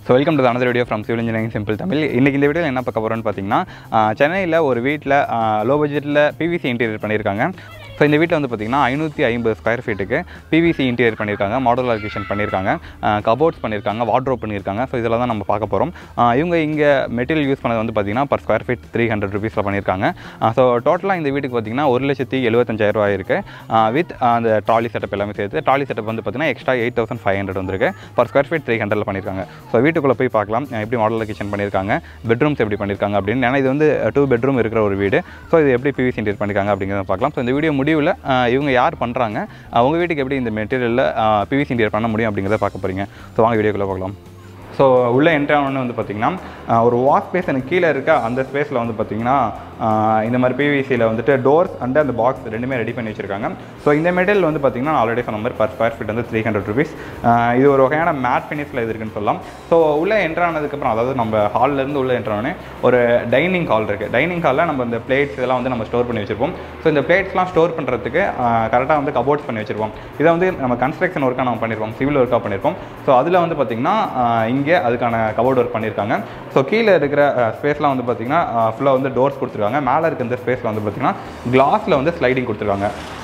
so welcome to another video from civil engineering simple Tamil இன்றைக்கி இந்த வீடியோவில் என்ன பார்க்க போகிறோம்னு பார்த்தீங்கன்னா சென்னையில் ஒரு வீட்டில் லோ பட்ஜெட்டில் பிவிசி இன்டீரியர் பண்ணியிருக்காங்க ஸோ இந்த வீட்டில் வந்து பார்த்தீங்கன்னா ஐநூற்றி ஐம்பது ஸ்கொயர் ஃபீட்டுக்கு பிவிசி இன்டீரியர் பண்ணியிருக்காங்க மாடுலர் கிச்சன் பண்ணியிருக்காங்க கபோர்ட்ஸ் பண்ணியிருக்காங்க வார்ட்ரோப் பண்ணியிருக்காங்க ஸோ இதில் தான் நம்ம பார்க்க போகிறோம் இவங்க இங்கே மெட்டீரியல் யூஸ் பண்ணது வந்து பார்த்தீங்கன்னா per square feet three hundred ருபீஸில் பண்ணியிருக்காங்க ஸோ டோட்டலாக இந்த வீட்டுக்கு பார்த்தீங்கன்னா ஒரு லட்சத்தி எழுபத்தஞ்சாயிரம் ரூபாய் இருக்குது வித் அந்த ட்ராலி செட்டப் எல்லாமே சேர்த்து ட்ராலி செட்டப் வந்து பார்த்தீங்கன்னா extra eight thousand five hundred வந்திருக்கு பர் ஸ்கொயர் ஃபீட் த்ரீ ஹண்ட்ரட்ல பண்ணியிருக்காங்க ஸோ வீட்டுக்குள்ளே போய் பார்க்கலாம் அஹ் எப்படி மாடலர் கிச்சன் பண்ணியிருக்காங்க பெட்ரூம்ஸ் எப்படி பண்ணியிருக்காங்க அப்படின்னு ஏன்னா இது வந்து டூ பெட்ரூம் இருக்கிற ஒரு வீடு ஸோ இது எப்படி பிவிசி இன்டீரியர் பண்ணியிருக்காங்க அப்படிங்கிறத பார்க்கலாம் ஸோ இந்த வீடியோ முடிவில் அஹ் இவங்க யார் பண்ணுறாங்க உங்கள் வீட்டுக்கு எப்படி இந்த மெட்டீரியலில் பிவிசி இன்டீரியர் பண்ண முடியும் அப்படிங்கிறத பார்க்க போகிறீங்க ஸோ வாங்க வீடியோக்குள்ளே பார்க்கலாம் ஸோ உள்ளே என்ட்ரி ஆனோன்னு வந்து பார்த்திங்கன்னா அஹ் ஒரு வாஷ் பேசனுக்கு கீழே இருக்க அந்த ஸ்பேஸில் வந்து பார்த்திங்கன்னா அஹ் இந்த மாதிரி பிவிசியில் வந்துட்டு டோர்ஸ் அண்ட் அந்த பாக்ஸ் ரெண்டுமே ரெடி பண்ணி வச்சுருக்காங்க ஸோ இந்த மெட்டீரியல் வந்து பார்த்திங்கன்னா ஆல்ரெடி சொன்ன மாதிரி பர் ஸ்கொயர் ஃபீட் வந்து த்ரீ ஹண்ட்ரட் ருபீஸ் இது ஒரு வகையான மேட் ஃபினிஷில் இது இருக்குன்னு சொல்லலாம் ஸோ உள்ளே என்ட்ரு ஆனதுக்கப்புறம் அதாவது நம்ம ஹால்லேருந்து உள்ளே என்ட்ரு ஆனோடனே ஒரு டைனிங் ஹால் இருக்குது டைனிங் ஹாலில் நம்ம இந்த பிளேட்ஸ் இதெல்லாம் வந்து நம்ம ஸ்டோர் பண்ணி வச்சிருப்போம் ஸோ இந்த பிளேட்ஸ்லாம் ஸ்டோர் பண்ணுறதுக்கு கரெக்டாக வந்து கபோர்ட்ஸ் பண்ணி வச்சிருப்போம் இதை வந்து நம்ம கன்ஸ்ட்ரக்ஷன் ஒர்க்காக நம்ம பண்ணியிருப்போம் சிவில் ஒர்க்காக பண்ணியிருப்போம் ஸோ அதில் வந்து பார்த்திங்கன்னா இங்கே அதுக்கான கபோர்ட் ஒர்க் பண்ணியிருக்காங்க ஸோ கீழே இருக்கிற ஸ்பேஸ்லாம் வந்து பார்த்திங்கன்னா ஃபுல்லாக வந்து டோர்ஸ் கொடுத்துருக்காங்க மேலே இருக்க இந்த ஸ்பேஸில் வந்து பார்த்திங்கன்னா கிளாஸில் வந்து ஸ்லைடிங் கொடுத்துருக்காங்க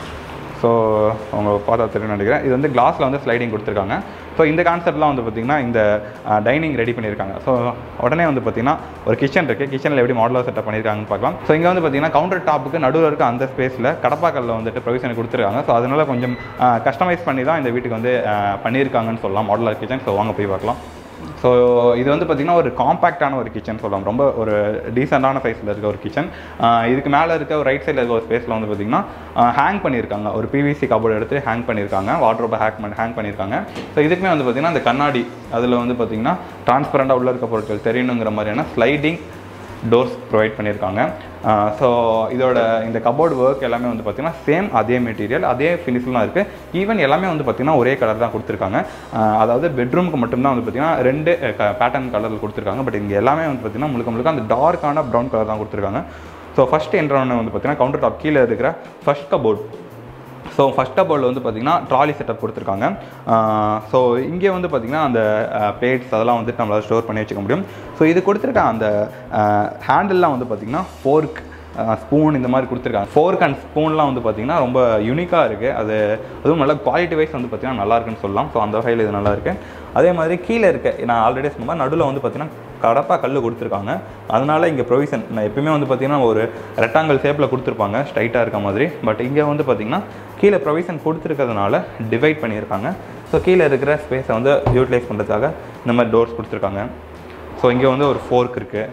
ஸோ அவங்க பார்த்தா தெரியும் நினைக்கிறேன் இது வந்து கிளாஸில் வந்து ஸ்லைடிங் கொடுத்துருக்காங்க ஸோ இந்த கான்செப்ட்லாம் வந்து பார்த்திங்கன்னா இந்த டைனிங் ரெடி பண்ணியிருக்காங்க ஸோ உடனே வந்து பார்த்திங்கன்னா ஒரு கிச்சன் இருக்குது கிச்சனில் எப்படி மாடலாக செட்டப் பண்ணியிருக்காங்கன்னு பார்க்கலாம் ஸோ இங்கே வந்து பார்த்திங்கன்னா கவுண்டர் டாப்புக்கு நடுவில் இருக்க அந்த ஸ்பேஸில் கடப்பாக்கல்ல வந்துட்டு ப்ரொவிஷன் கொடுத்துருக்காங்க ஸோ அதனால் கொஞ்சம் கஸ்டமைஸ் பண்ணி தான் இந்த வீட்டுக்கு வந்து அஹ், பண்ணியிருக்காங்கன்னு சொல்லலாம் மாடலர் கிச்சன் ஸோ வாங்க போய் பார்க்கலாம் ஸோ இது வந்து பார்த்திங்கன்னா ஒரு காம்பேக்டான ஒரு கிச்சன் சொல்லலாம் ரொம்ப ஒரு டீசெண்டான சைஸில் இருக்க ஒரு கிச்சன் இதுக்கு மேலே இருக்க ஒரு ரைட் சைடில் இருக்க ஒரு ஸ்பேஸில் வந்து பார்த்திங்கன்னா ஹேங் பண்ணியிருக்காங்க ஒரு பிவிசி கபோர்டு எடுத்து ஹேங் பண்ணியிருக்காங்க வாட்ரோப்பை ஹேக் பண்ணி ஹேங் பண்ணியிருக்காங்க ஸோ இதுக்குமே வந்து பார்த்திங்கன்னா அந்த கண்ணாடி அதில் வந்து பார்த்திங்கன்னா டிரான்ஸ்பரண்டாக உள்ள இருக்க பொருட்கள் தெரியணுங்கிற மாதிரியான ஸ்லைடிங் டோர்ஸ் ப்ரொவைட் பண்ணியிருக்காங்க ஸோ இதோட இந்த கபோர்டு ஒர்க் எல்லாமே வந்து பார்த்திங்கன்னா சேம் அதே மெட்டீரியல் அதே ஃபினிஷில் தான் இருக்குது ஈவன் எல்லாமே வந்து பார்த்திங்கன்னா ஒரே கலர் தான் கொடுத்துருக்காங்க அஹ் அதாவது பெட்ரூமுக்கு மட்டும்தான் வந்து பார்த்திங்கன்னா ரெண்டு பேட்டர்ன் கலரில் கொடுத்துருக்காங்க பட் இங்கே எல்லாமே வந்து பார்த்திங்கன்னா முழுக்க முழுக்க அந்த டார்க்கான ப்ரௌன் கலர் தான் கொடுத்துருக்காங்க ஸோ ஃபஸ்ட் என்ட்ரான வந்து பார்த்திங்கன்னா கவுண்டர் டாப் கீழே இருக்கிற ஃபர்ஸ்ட் கபோர்ட் ஸோ ஃபஸ்ட் கபோர்டில் வந்து பார்த்திங்கன்னா ட்ராலி செட்டப் கொடுத்துருக்காங்க ஸோ இங்கே வந்து பார்த்திங்கன்னா அந்த பிளேட்ஸ் அதெல்லாம் வந்துட்டு நம்மளால் ஸ்டோர் பண்ணி வச்சுக்க முடியும் ஸோ இது கொடுத்துருக்க அந்த ஹேண்டில்லாம் வந்து பார்த்திங்கன்னா ஃபோர்க் ஸ்பூன் இந்த மாதிரி கொடுத்துருக்காங்க ஃபோர்க் அண்ட் ஸ்பூன்லாம் வந்து பார்த்திங்கன்னா ரொம்ப யூனிக்காக இருக்குது அது அதுவும் நல்லா குவாலிட்டி வைஸ் வந்து பார்த்திங்கன்னா நல்லா இருக்குன்னு சொல்லலாம் ஸோ அந்த வகையில் இது நல்லா இருக்கு அதே மாதிரி கீழே இருக்க நான் ஆல்ரெடி சொன்ன மாதிரி நடுவில் வந்து பார்த்திங்கன்னா கடப்பா கல் கொடுத்துருக்காங்க அதனால் இங்கே ப்ரொவிஷன் நான் எப்பயுமே வந்து பார்த்திங்கன்னா ஒரு ரெக்டாங்கல் ஷேப்பில் கொடுத்துருப்பாங்க ஸ்ட்ரைட்டாக இருக்க மாதிரி பட் இங்கே வந்து பார்த்திங்கன்னா கீழே ப்ரொவிஷன் கொடுத்துருக்கிறதுனால டிவைட் பண்ணியிருக்காங்க ஸோ கீழே இருக்கிற ஸ்பேஸை வந்து யூட்டிலைஸ் பண்ணுறதுக்காக இந்த மாதிரி டோர்ஸ் கொடுத்துருக்காங்க ஸோ இங்கே வந்து ஒரு ஃபோர்க் இருக்குது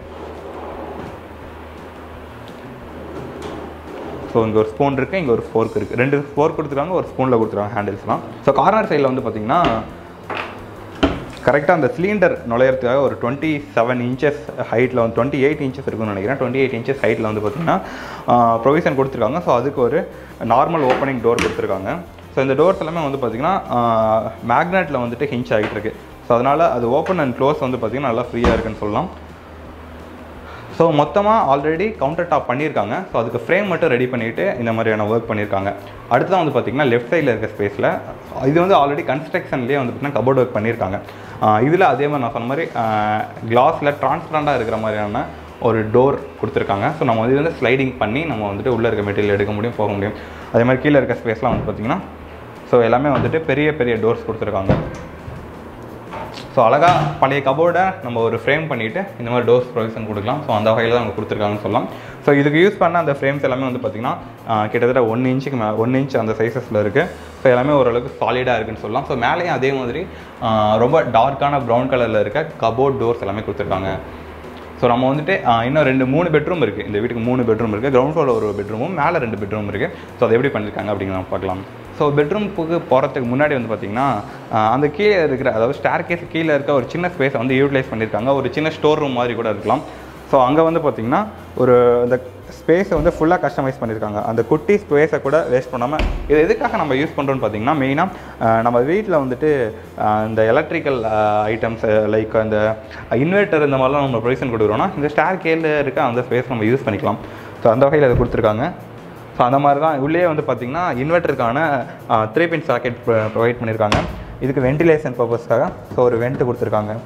ஸோ இங்கே ஒரு ஸ்பூன் இருக்குது இங்கே ஒரு ஃபோர்க் இருக்குது ரெண்டு ஃபோர்க் கொடுத்துருக்காங்க ஒரு ஸ்பூனில் கொடுத்துருக்காங்க ஹேண்டில்ஸ்லாம் ஸோ கார்னர் சைடில் வந்து பார்த்திங்கன்னா கரெக்டாக அந்த சிலிண்டர் நுழையிறதுக்காக ஒரு டுவெண்ட்டி செவன் இன்ச்சஸ் ஹைட்டில் வந்து டுவெண்ட்டி எயிட் இன்ச்சஸ் இருக்குன்னு நினைக்கிறேன் டுவெண்ட்டி எயிட் இன்ச்சஸ் ஹைட்டில் வந்து பார்த்திங்கன்னா ப்ரொவிஷன் கொடுத்துருக்காங்க ஸோ அதுக்கு ஒரு நார்மல் ஓப்பனிங் டோர் கொடுத்துருக்காங்க ஸோ இந்த டோர்ஸ் எல்லாமே வந்து பார்த்திங்கன்னா மேக்னெட்டில் வந்துட்டு ஹிஞ்ச் ஆகிட்டு இருக்கு ஸோ அதனால் அது ஓப்பன் அண்ட் க்ளோஸ் வந்து பார்த்திங்கன்னா நல்லா ஃப்ரீயாக இருக்குன்னு சொல்லலாம் ஸோ மொத்தமாக ஆல்ரெடி கவுண்டர் டாப் பண்ணியிருக்காங்க ஸோ அதுக்கு ஃப்ரேம் மட்டும் ரெடி பண்ணிவிட்டு இந்த மாதிரியான ஒர்க் பண்ணியிருக்காங்க அடுத்ததான் வந்து பார்த்திங்கன்னா லெஃப்ட் சைடில் இருக்க ஸ்பேஸில் இது வந்து ஆல்ரெடி கன்ஸ்ட்ரக்ஷன்லேயே வந்து பார்த்திங்கன்னா கபோர்ட் ஒர்க் பண்ணியிருக்காங்க இதில் அதே மாதிரி நான் சொன்ன மாதிரி கிளாஸில் டிரான்ஸ்பரண்டாக இருக்கிற மாதிரியான ஒரு டோர் கொடுத்துருக்காங்க ஸோ நம்ம வந்து இது வந்து ஸ்லைடிங் பண்ணி நம்ம வந்துட்டு உள்ளே இருக்க மெட்டீரியல் எடுக்க முடியும் போக முடியும் அதே மாதிரி கீழே இருக்க ஸ்பேஸ்லாம் வந்து பார்த்திங்கன்னா ஸோ எல்லாமே வந்துட்டு பெரிய பெரிய டோர்ஸ் கொடுத்துருக்காங்க ஸோ அழகாக பழைய கபோர்டை நம்ம ஒரு ஃப்ரேம் பண்ணிவிட்டு இந்த மாதிரி டோர்ஸ் ப்ரொவிஷன் கொடுக்கலாம் ஸோ அந்த வகையில் தான் அவங்க கொடுத்துருக்காங்கன்னு சொல்லலாம் ஸோ இதுக்கு யூஸ் பண்ண அந்த ஃப்ரேம்ஸ் எல்லாமே வந்து பார்த்திங்கன்னா ஆஹ், கிட்டத்தட்ட ஒன் இன்ச்சுக்கு மே ஒன் இன்ச் அந்த சைஸஸில் இருக்குது ஸோ எல்லாமே ஓரளவுக்கு சாலிடாக இருக்குன்னு சொல்லலாம் ஸோ மேலேயும் அதே மாதிரி ஆஹ், ரொம்ப டார்க்கான ப்ரௌன் கலரில் இருக்க கபோர்ட் டோர்ஸ் எல்லாமே கொடுத்துருக்காங்க ஸோ நம்ம வந்துட்டு ஆஹ், இன்னும் ரெண்டு மூணு பெட்ரூம் இருக்குது இந்த வீட்டுக்கு மூணு பெட்ரூம் இருக்குது கிரவுண்ட் ஃப்ளோரில் ஒரு பெட்ரூமும் மேலே ரெண்டு பெட்ரூம் இருக்குது ஸோ அதை எப்படி பண்ணியிருக்காங்க அப்படிங்கிறத பார்க்கலாம் ஸோ பெட்ரூமுக்கு போகிறதுக்கு முன்னாடி வந்து பார்த்திங்கன்னா ஆஹ், அந்த கீழே இருக்கிற அதாவது ஸ்டேர் கேஸ் கீழே இருக்க ஒரு சின்ன ஸ்பேஸை வந்து யூட்டிலைஸ் பண்ணியிருக்காங்க ஒரு சின்ன ஸ்டோர் ரூம் மாதிரி கூட இருக்கலாம் ஸோ அங்கே வந்து பார்த்திங்கன்னா ஒரு இந்த ஸ்பேஸை வந்து ஃபுல்லாக கஸ்டமைஸ் பண்ணியிருக்காங்க அந்த குட்டி ஸ்பேஸை கூட வேஸ்ட் பண்ணாமல் இது எதுக்காக நம்ம யூஸ் பண்ணுறோன்னு பார்த்தீங்கன்னா மெயினாக நம்ம வீட்டில் வந்துட்டு ஆஹ், இந்த எலக்ட்ரிக்கல் ஐட்டம்ஸ் லைக் அந்த இன்வெர்ட்டர் இந்த மாதிரிலாம் நம்ம ப்ரொவிஷன் கொடுக்குறோன்னா இந்த ஸ்டேர் கேல இருக்க அந்த ஸ்பேஸ் நம்ம யூஸ் பண்ணிக்கலாம் ஸோ அந்த வகையில் அதை கொடுத்துருக்காங்க ஸோ அந்த மாதிரி தான் உள்ளே வந்து பார்த்திங்கன்னா இன்வெர்ட்டருக்கான த்ரீ பின் சாக்கெட் ப்ரொவைட் பண்ணியிருக்காங்க இதுக்கு வென்டிலேஷன் பர்பஸ்க்காக ஸோ ஒரு வெண்ட் கொடுத்துருக்காங்க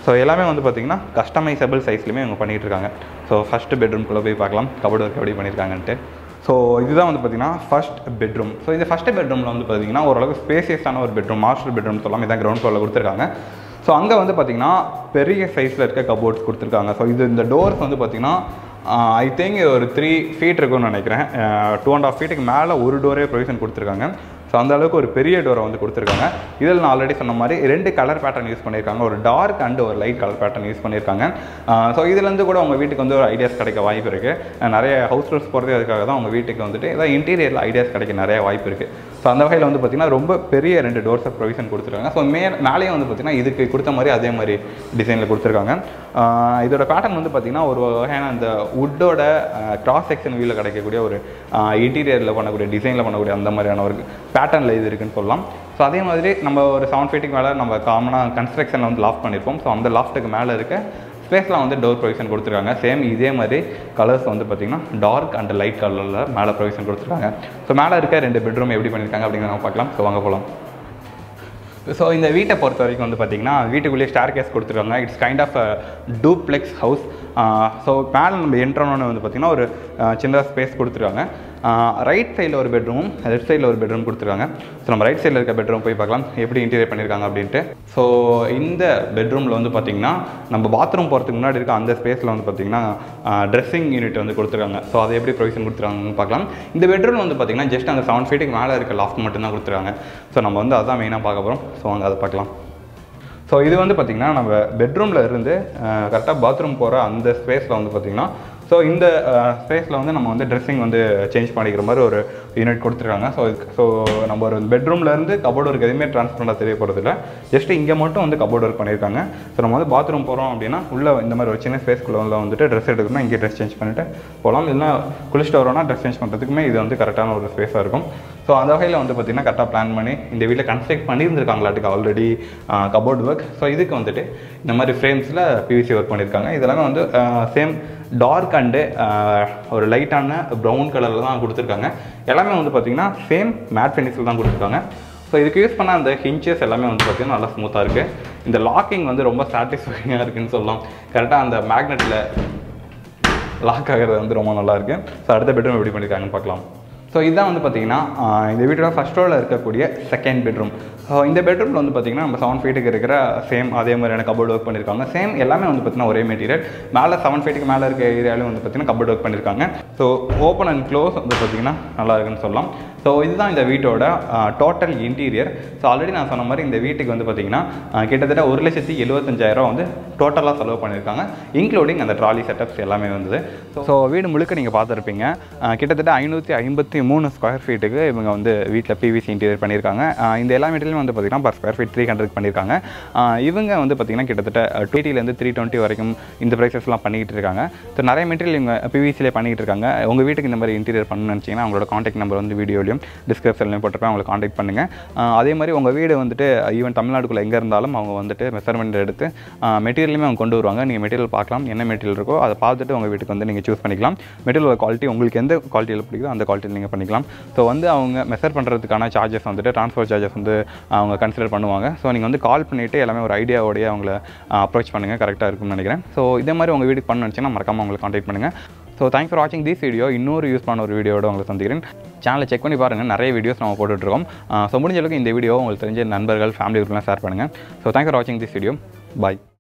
ஸோ எல்லாமே வந்து பார்த்திங்கன்னா கஸ்டமைசபிள் சைஸ்லையுமே இவங்க பண்ணிகிட்டு இருக்காங்க ஸோ ஃபஸ்ட்டு பெட்ரூம்குள்ளே போய் பார்க்கலாம் கபோர்டு ஒர்க் எப்படி பண்ணியிருக்காங்கன்ட்டு ஸோ இதுதான் வந்து பார்த்தீங்கன்னா ஃபர்ஸ்ட் பெட்ரூம் ஸோ இது ஃபஸ்ட் பெட்ரூமில் வந்து பார்த்தீங்கன்னா ஓரளவுக்கு ஸ்பேசியஸான ஒரு பெட்ரூம் மாஸ்டர் பெட்ரூம் சொல்லாமல் இதான் கிரவுண்ட் ஃப்ளோரில் கொடுத்துருக்காங்க ஸோ அங்கே வந்து பார்த்தீங்கன்னா பெரிய சைஸில் இருக்க கபோர்ட்ஸ் கொடுத்துருக்காங்க ஸோ இது இந்த டோர்ஸ் வந்து பார்த்தீங்கன்னா ஐ திங்க் ஒரு த்ரீ ஃபீட் இருக்கும்னு நினைக்கிறேன் டூ அண்ட் ஆஃப் ஃபீட்டுக்கு மேலே ஒரு டோரே ப்ரொவிஷன் கொடுத்துருக்காங்க ஸோ அந்த அளவுக்கு ஒரு பெரிய டோரை வந்து கொடுத்துருக்காங்க இதில் நான் ஆல்ரெடி சொன்ன மாதிரி ரெண்டு கலர் பேட்டர்ன் யூஸ் பண்ணியிருக்காங்க ஒரு டார்க் அண்ட் ஒரு லைட் கலர் பேட்டர்ன் யூஸ் பண்ணியிருக்காங்க ஸோ இதுலேருந்து கூட உங்கள் வீட்டுக்கு வந்து ஒரு ஐடியாஸ் கிடைக்க வாய்ப்பு இருக்குது நிறைய ஹவுஸ் டூர்ஸ் போகிறதே அதுக்காக தான் உங்கள் வீட்டுக்கு வந்துட்டு ஏதாவது இன்டீரியரில் ஐடியாஸ் கிடைக்க நிறைய வாய்ப்பு இருக்குது ஸோ அந்த வகையில் வந்து பார்த்திங்கன்னா ரொம்ப பெரிய ரெண்டு டோர்ஸை ப்ரொவிஷன் கொடுத்துருக்காங்க ஸோ மே மேலேயும் வந்து பார்த்திங்கன்னா இதுக்கு கொடுத்த மாதிரி அதே மாதிரி டிசைனில் கொடுத்துருக்காங்க இதோட பேட்டர்ன் வந்து பார்த்திங்கன்னா ஒரு வகையான அந்த வுட்டோட கிராஸ் செக்ஷன் வியூவில் கிடைக்கக்கூடிய ஒரு இன்டீரியரில் பண்ணக்கூடிய டிசைனில் பண்ணக்கூடிய அந்த மாதிரியான ஒரு பேட்டர்னில் இது இருக்குன்னு சொல்லலாம் ஸோ அதே மாதிரி நம்ம ஒரு செவன் ஃபீட்டுக்கு மேலே நம்ம காமனாக கன்ஸ்ட்ரக்ஷனில் வந்து லாஃப்ட் பண்ணியிருப்போம் ஸோ அந்த லாஃப்ட்டுக்கு மேலே இருக்க ஸ்பேஸ்லாம் வந்து டோர் ப்ரொவிஷன் கொடுத்துருக்காங்க சேம் இதே மாதிரி கலர்ஸ் வந்து பார்த்திங்கன்னா டார்க் அண்ட் லைட் கலரில் மேலே ப்ரொவிஷன் கொடுத்துருக்காங்க ஸோ மேலே இருக்க ரெண்டு பெட்ரூம் எப்படி பண்ணியிருக்காங்க அப்படிங்கிறத நம்ம பார்க்கலாம் ஸோ வாங்க போகலாம் ஸோ இந்த வீட்டை பொறுத்த வரைக்கும் வந்து பார்த்திங்கன்னா வீட்டுக்குள்ளேயே ஸ்டார் கேஸ் கொடுத்துருக்காங்க it's kind of duplex house so மேலே நம்ம என்ட்ரோன்னு வந்து பார்த்திங்கன்னா ஒரு சின்னதாக ஸ்பேஸ் கொடுத்துருக்காங்க ரைட் சைடில் ஒரு பெட்ரூமும் லெஃப்ட் சைடில் ஒரு பெட்ரூம் கொடுத்துருக்காங்க ஸோ நம்ம ரைட் சைடில் இருக்க பெட்ரூம் போய் பார்க்கலாம் எப்படி இன்டீரியர் பண்ணியிருக்காங்க அப்படின்ட்டு ஸோ இந்த பெட்ரூமில் வந்து பார்த்திங்கன்னா நம்ம பாத்ரூம் போகிறதுக்கு முன்னாடி இருக்க அந்த ஸ்பேஸில் வந்து பார்த்திங்கன்னா ட்ரெஸ்ஸிங் யூனிட் வந்து கொடுத்துருக்காங்க ஸோ அதை எப்படி ப்ரொவிஷன் கொடுத்துருக்காங்கன்னு பார்க்கலாம் இந்த பெட்ரூம் வந்து பார்த்திங்கன்னா ஜஸ்ட் அந்த செவன் ஃபீட்டுக்கு மேலே இருக்க லாஃப்ட் மட்டும்தான் கொடுத்துருக்காங்க ஸோ நம்ம வந்து அதான் மெயினாக பார்க்க போகிறோம் ஸோ அங்கே அதை பார்க்கலாம் ஸோ இது வந்து பார்த்திங்கன்னா நம்ம பெட்ரூமில் இருந்து கரெக்டாக பாத்ரூம் போகிற அந்த ஸ்பேஸில் வந்து பார்த்திங்கன்னா ஸோ இந்த ஸ்பேஸில் வந்து நம்ம வந்து ட்ரெஸ்ஸிங் வந்து சேஞ்ச் பண்ணிக்கிற மாதிரி ஒரு யூனிட் கொடுத்துருக்காங்க ஸோ ஸோ நம்ம ஒரு பெட்ரூம்லேருந்து கபோர்டு ஒர்க் எதுவுமே ட்ரான்ஸ்பரண்டாக தெரிய போகிறதில்ல ஜஸ்ட் இங்கே மட்டும் வந்து கபோர்டு ஒர்க் பண்ணியிருக்காங்க ஸோ நம்ம வந்து பாத்ரூம் போகிறோம் அப்படின்னா உள்ளே இந்த மாதிரி ஒரு சின்ன ஸ்பேஸ்க்குள்ளே உள்ள வந்துட்டு ட்ரெஸ் எடுக்கணும் இங்கே ட்ரெஸ் சேஞ்ச் பண்ணிவிட்டு போகலாம் இல்லைனா குளிச்சுட்டு வரோம்னா ட்ரெஸ் சேஞ்ச் பண்ணுறதுக்குமே இது வந்து கரெக்டான ஒரு ஸ்பேஸாக இருக்கும் ஸோ அந்த வகையில் வந்து பார்த்திங்கன்னா கரெக்டாக பிளான் பண்ணி இந்த வீட்டில் கன்ஸ்ட்ரக்ட் பண்ணியிருந்திருக்காங்களாட்டுக்கு ஆல்ரெடி கபோர்டு ஒர்க் ஸோ இதுக்கு வந்துட்டு இந்த மாதிரி ஃப்ரேம்ஸில் பிவிசி ஒர்க் பண்ணியிருக்காங்க இதெல்லாமே வந்து சேம் டார்க் அண்டு ஒரு லைட்டான ப்ரௌன் கலரில் தான் கொடுத்துருக்காங்க எல்லாமே வந்து பார்த்திங்கன்னா சேம் மேட் ஃபினிஷில் தான் கொடுத்துருக்காங்க ஸோ இதுக்கு யூஸ் பண்ண அந்த ஹிஞ்சஸ் எல்லாமே வந்து பார்த்திங்கன்னா நல்லா ஸ்மூத்தாக இருக்குது இந்த லாக்கிங் வந்து ரொம்ப சாட்டிஸ்ஃபைங்காக இருக்குன்னு சொல்லலாம் கரெக்டாக அந்த மேக்னெட்டில் லாக் ஆகிறது வந்து ரொம்ப நல்லா இருக்குது ஸோ அடுத்த பெட்ரூம் எப்படி பண்ணியிருக்காங்கன்னு பார்க்கலாம் ஸோ இதுதான் வந்து பார்த்தீங்கன்னா இந்த வீட்டோட ஃபஸ்ட் ரோவில் இருக்கக்கூடிய செகண்ட் பெட்ரூம் ஸோ இந்த பெட்ரூமில் வந்து பார்த்தீங்கன்னா நம்ம செவன் ஃபீட்டுக்கு இருக்கிற சேம் அதே மாதிரியான கபோர்டு ஒர்க் பண்ணியிருக்காங்க சேம் எல்லாமே வந்து பார்த்தீங்கன்னா ஒரே மெட்டீரியல் மேலே செவன் ஃபீட்டுக்கு மேலே இருக்க ஏரியாலையும் வந்து பார்த்தீங்கன்னா கபோர்டு ஒர்க் பண்ணியிருக்காங்க ஸோ ஓப்பன் அண்ட் க்ளோஸ் வந்து பார்த்தீங்கன்னா நல்லா இருக்குன்னு சொல்லலாம் ஸோ இதுதான் இந்த வீட்டோட டோட்டல் இன்டீரியர் ஸோ ஆல்ரெடி நான் சொன்ன மாதிரி இந்த வீட்டுக்கு வந்து பார்த்தீங்கன்னா கிட்டத்தட்ட ஒரு லட்சத்தி எழுபத்தஞ்சாயிரம் வந்து டோட்டலாக செலவு பண்ணியிருக்காங்க இன்க்ளூடிங் அந்த ட்ராலி செட்டப்ஸ் எல்லாமே வந்தது ஸோ வீடு முழுக்க நீங்கள் பார்த்துருப்பீங்க கிட்டத்தட்ட ஐநூற்றி ஐம்பத்தி மூணு ஸ்கொயர் ஃபீட்டுக்கு இவங்க வந்து வீட்டில் பிவிசி இன்டீரியர் பண்ணியிருக்காங்க இந்த எல்லா மெட்டீரியலும் வந்து பார்த்திங்கன்னா per square feet three hundred பண்ணியிருக்காங்க இவங்க வந்து பார்த்திங்கன்னா கிட்டத்தட்ட டுவெண்ட்டிலேருந்து த்ரீ டுவெண்ட்டி வரைக்கும் இந்த ப்ரைஸஸ்லாம் பண்ணிக்கிட்டு இருக்காங்க ஸோ நிறைய மெட்டீரியல் இவங்க பிவிசிலே பண்ணிக்கிட்டு இருக்காங்க உங்கள் வீட்டுக்கு இந்த மாதிரி இன்டீரியர் பண்ணணும்னு நினச்சிங்கன்னா அவங்களோட காண்டாக்ட் நம்பர் வந்து வீடியோலையும் டிஸ்கிரிப்ஷன்லையும் போட்டிருப்பேன் அவங்களை காண்டாக்ட் பண்ணுங்கள் அதே மாதிரி உங்கள் வீடு வந்துட்டு ஈவன் தமிழ்நாட்டுக்குள்ளே எங்கே இருந்தாலும் அவங்க வந்துட்டு மெஷர்மெண்ட் எடுத்து மெட்டீரியலுமே அவங்க கொண்டு வருவாங்க நீங்கள் மெட்டீரியல் பார்க்கலாம் என்ன மெட்டீரியல் இருக்கோ அதை பார்த்துட்டு உங்கள் வீட்டுக்கு வந்து நீங்கள் சூஸ் பண்ணிக்கலாம் மெட்டீரியல் குவாலிட்டி உங்களுக்கு எந்த குவாலிட்டியில் பிடிக்குதோ அந்த குவாலிட்டியில் நீங்கள் பண்ணிக்கலாம் ஸோ வந்து அவங்க மெஷர் பண்ணுறதுக்கான சார்ஜஸ் வந்துட்டு ட்ரான்ஸ்ஃபர் சார்ஜஸ் வந்து அவங்க கன்சிடர் பண்ணுவாங்க ஸோ நீங்கள் வந்து கால் பண்ணிவிட்டு எல்லாமே ஒரு ஐடியாவோடய அவங்கள அப்ரோச் பண்ணுங்கள் கரெக்டாக இருக்கும்னு நினைக்கிறேன் ஸோ இதே மாதிரி உங்கள் வீட்டுக்கு பண்ண நினச்சிங்கன்னா மறக்காமல் அவங்களை காண்டாக்ட் பண்ணுங்கள் ஸோ தேங்க்ஸ் ஃபார் வாட்சிங் திஸ் வீடியோ இன்னொரு யூஸ் பண்ண ஒரு வீடியோட உங்களை சந்திக்கிறேன் சேனலை செக் பண்ணி பாருங்கள் நிறைய வீடியோஸ் நம்ம போட்டுட்ருக்கோம் ஸோ முடிஞ்ச அளவுக்கு இந்த வீடியோ உங்களுக்கு தெரிஞ்ச நண்பர்கள் ஃபேமிலி குரூப்லாம் ஷேர் பண்ணுங்கள் ஸோ தேங்க்ஸ் ஃபார் வாட்சிங் திஸ் வீடியோ பாய்